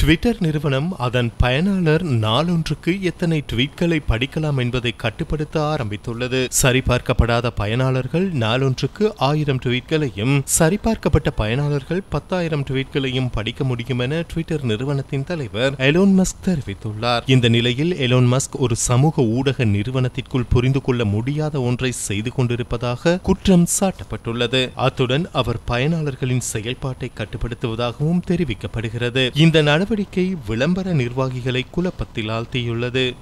Twitter நிறுவனம் அதன் பயனாளர் நாளொன்றுக்கு எத்தனை ட்வீட்களை படிக்கலாம் என்பதை கட்டுப்படுத்த ஆரம்பித்துள்ளது சரிபார்க்கப்படாத பயனாளர்கள் நாளொன்றுக்கு ஆயிரம் ட்வீட்களையும் சரிபார்க்கப்பட்ட பயனாளர்கள் பத்தாயிரம் ட்வீட்களையும் படிக்க முடியும் என ட்விட்டர் நிறுவனத்தின் தலைவர் எலோன் மஸ்க் தெரிவித்துள்ளார் இந்த நிலையில் எலோன் மஸ்க் ஒரு சமூக ஊடக நிறுவனத்திற்குள் புரிந்து கொள்ள முடியாத ஒன்றை செய்து கொண்டிருப்பதாக குற்றம் சாட்டப்பட்டுள்ளது அத்துடன் அவர் பயனாளர்களின் செயல்பாட்டை கட்டுப்படுத்துவதாகவும் தெரிவிக்கப்படுகிறது இந்த நடவடிக்கை விளம்பர நிர்வாகிகளை குழப்பத்தில் ஆழ்த்தியுள்ளது